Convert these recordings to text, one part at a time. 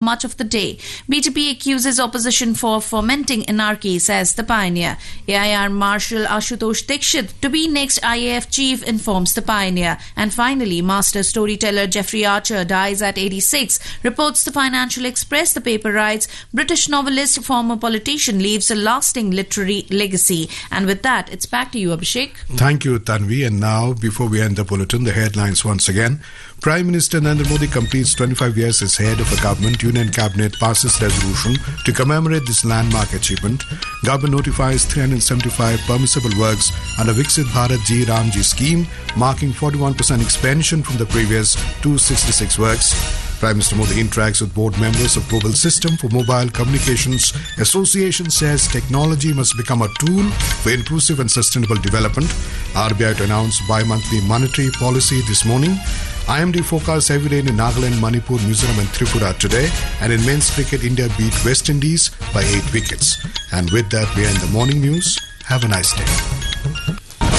much of the day. BJP accuses opposition for fomenting anarchy, says the pioneer. AIR Marshal Ashutosh Dikshit to be next IAF chief, informs the pioneer. And finally, master storyteller Jeffrey Archer dies at 86, reports the Financial Express. The paper writes, British novelist, former politician, leaves a lasting literary legacy. And with that, it's back to you, Abhishek. Thank you, Tanvi. And now, before we end the bulletin, the headlines once again. Prime Minister Narendra Modi completes 25 years as head of a government. Union Cabinet passes resolution to commemorate this landmark achievement. Government notifies 375 permissible works under Viksit Bharat Ji Ramji scheme, marking 41% expansion from the previous 266 works. Prime Minister Modi interacts with board members of Global System for Mobile Communications Association says technology must become a tool for inclusive and sustainable development. RBI to announce bi-monthly monetary policy this morning. IMD forecasts heavy rain in Nagaland, Manipur, Mizoram and Tripura today. And in men's cricket, India beat West Indies by 8 wickets. And with that, we end the morning news. Have a nice day.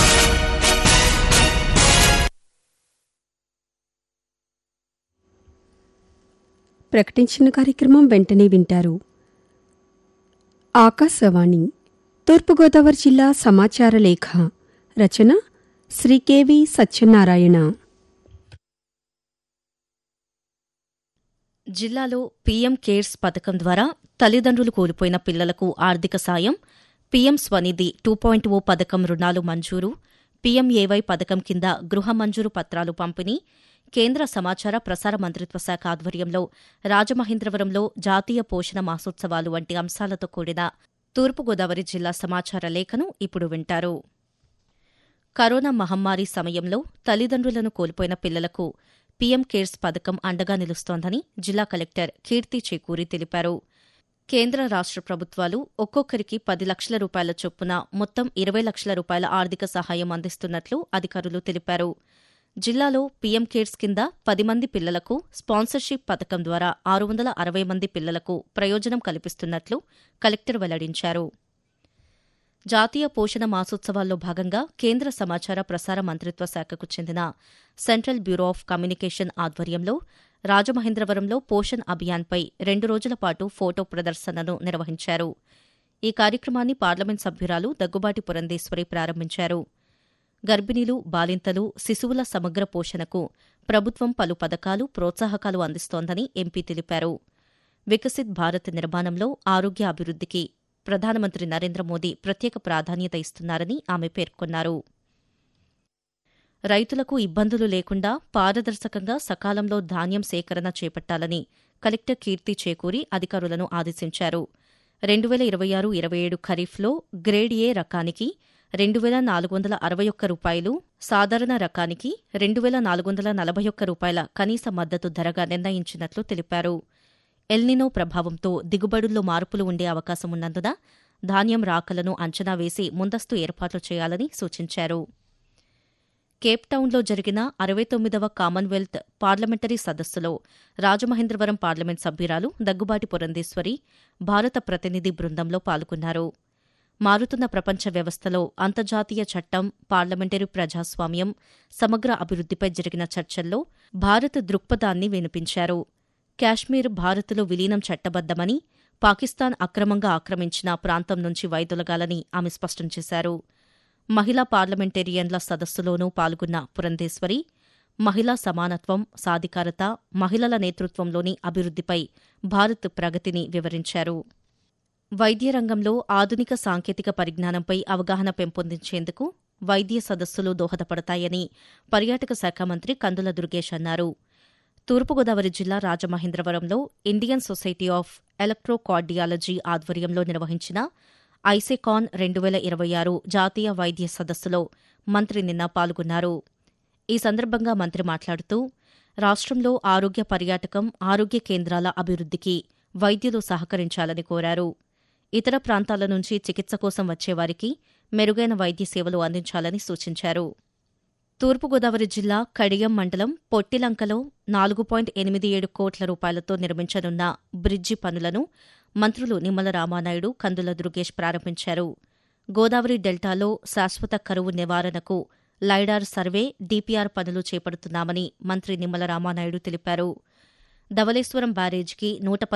ప్రకటించిన కార్యక్రమం వెంటనే వింటారు ఆకాశవాణి తూర్పుగోదావరి జిల్లా సమాచార లేఖ రచన Shri KV Satyanarayana జిల్లాలో PM cares పథకం ద్వారా తల్లిదండ్రులు కోల్పోయిన పిల్లలకు ఆర్థిక సాయం P M Svanidhi two point O పథకం రుణాలు మంజూరు పీఎంఏవై పథకం కింద గృహ మంజూరు పత్రాలు పంపిణీ కేంద్ర సమాచార ప్రసార మంత్రిత్వ శాఖ ఆధ్వర్యంలో రాజమహేంద్రవరంలో జాతీయ పోషణ మాసోత్సవాలు వంటి అంశాలతో కూడిన తూర్పుగోదావరి జిల్లా సమాచార లేఖను ఇప్పుడు వింటారు కరోనా మహమ్మారి సమయంలో తల్లిదండ్రులను కోల్పోయిన పిల్లలకు పీఎం కేర్స్ పథకం అండగా నిలుస్తోందని జిల్లా కలెక్టర్ కీర్తి చేకూరి తెలిపారు కేంద్ర రాష్ట ప్రభుత్వాలు ఒక్కొక్కరికి పది లక్షల రూపాయల చొప్పున మొత్తం ఇరవై లక్షల రూపాయల ఆర్థిక సహాయం అందిస్తున్నట్లు అధికారులు తెలిపారు జిల్లాలో పీఎం కేర్స్ కింద పది మంది పిల్లలకు స్పాన్సర్షిప్ పథకం ద్వారా ఆరు వందల అరవై మంది పిల్లలకు ప్రయోజనం కల్పిస్తున్నట్లు కలెక్టర్ వెల్లడించారు జాతీయ పోషణ మాసోత్సవాల్లో భాగంగా కేంద్ర సమాచార ప్రసార మంత్రిత్వ శాఖకు చెందిన సెంట్రల్ బ్యూరో ఆఫ్ కమ్యూనికేషన్ ఆధ్వర్యంలో రాజమహేంద్రవరంలో పోషణ్ అభియాన్పై రెండు రోజుల పాటు ఫోటో ప్రదర్శనను నిర్వహించారు ఈ కార్యక్రమాన్ని పార్లమెంట్ సభ్యురాలు దగ్గుబాటి పురంధేశ్వరి ప్రారంభించారు గర్భిణీలు బాలింతలు శిశువుల సమగ్ర పోషణకు ప్రభుత్వం పలు పథకాలు ప్రోత్సాహకాలు అందిస్తోందని ఎంపీ తెలిపారు వికసిత్ భారత్ నిర్మాణంలో ఆరోగ్య అభివృద్ధికి ప్రధానమంత్రి నరేంద్ర మోదీ ప్రత్యేక ప్రాధాన్యత ఇస్తున్నారని ఆమె పేర్కొన్నారు రైతులకు ఇబ్బందులు లేకుండా పారదర్శకంగా సకాలంలో ధాన్యం సేకరణ చేపట్టాలని కలెక్టర్ కీర్తి చేకూరి అధికారులను ఆదేశించారు రెండు వేల ఇరవై ఆరు ఇరవై ఏడు ఖరీఫ్లో గ్రేడ్ ఏ రకానికి రెండు వేల నాలుగు వందల అరవై ఒక్క రూపాయలు సాధారణ రకానికి రెండు వేల నాలుగు వందల నలభై ఒక్క రూపాయల కనీస మద్దతు ధరగా నిర్ణయించినట్లు తెలిపారు ఎల్నినో ప్రభావంతో దిగుబడుల్లో మార్పులు ఉండే అవకాశం ఉన్నందున ధాన్యం రాకలను అంచనా వేసి ముందస్తు ఏర్పాట్లు చేయాలని సూచించారు కేప్టౌన్లో జరిగిన అరవై తొమ్మిదవ కామన్వెల్త్ పార్లమెంటరీ సదస్సులో రాజమహేంద్రవరం పార్లమెంట్ సభ్యురాలు దగ్గుబాటి పురంధేశ్వరి భారత ప్రతినిధి బృందంలో పాల్గొన్నారు మారుతున్న ప్రపంచ వ్యవస్థలో అంతర్జాతీయ చట్టం పార్లమెంటరీ ప్రజాస్వామ్యం సమగ్ర అభివృద్దిపై జరిగిన చర్చల్లో భారత్ దృక్పథాన్ని వినిపించారు కాశ్మీర్ భారత్లో విలీనం చట్టబద్దమని పాకిస్తాన్ అక్రమంగా ఆక్రమించిన ప్రాంతం నుంచి వైదొలగాలని ఆమె స్పష్టం చేశారు మహిళా పార్లమెంటేరియన్ల సదస్సులోనూ పాల్గొన్న పురంధేశ్వరి మహిళా సమానత్వం సాధికారత మహిళల నేతృత్వంలోని అభివృద్దిపై భారత్ ప్రగతిని వివరించారు వైద్య రంగంలో ఆధునిక సాంకేతిక పరిజ్ఞానంపై అవగాహన పెంపొందించేందుకు వైద్య సదస్సులు దోహదపడతాయని పర్యాటక శాఖ మంత్రి కందుల దుర్గేష్ అన్నారు తూర్పుగోదావరి జిల్లా రాజమహేంద్రవరంలో ఇండియన్ సొసైటీ ఆఫ్ ఎలక్ట్రోకార్డియాలజీ ఆధ్వర్యంలో నిర్వహించిన ఐసెకాన్ రెండు వేల ఇరవై ఆరు జాతీయ వైద్య సదస్సులో మంత్రి నిన్న పాల్గొన్నారు ఈ సందర్భంగా మంత్రి మాట్లాడుతూ రాష్ట్రంలో ఆరోగ్య పర్యాటకం ఆరోగ్య కేంద్రాల అభివృద్ధికి వైద్యులు సహకరించాలని కోరారు ఇతర ప్రాంతాల నుంచి చికిత్స కోసం వచ్చేవారికి మెరుగైన వైద్య సేవలు అందించాలని సూచించారు తూర్పుగోదావరి జిల్లా కడియం మండలం పొట్టిలంకలో నాలుగు పాయింట్ ఎనిమిది ఏడు కోట్ల రూపాయలతో నిర్మించనున్న బ్రిడ్జి పనులను మంత్రులు నిమ్మల రామానాయుడు కందుల దుర్గేష్ ప్రారంభించారు గోదావరి డెల్టాలో శాశ్వత కరువు నివారణకు లైడార్ సర్వే డీపీఆర్ పనులు చేపడుతున్నామని మంత్రి నిమ్మల రామానాయుడు తెలిపారు ధవళేశ్వరం బ్యారేజ్కి నూట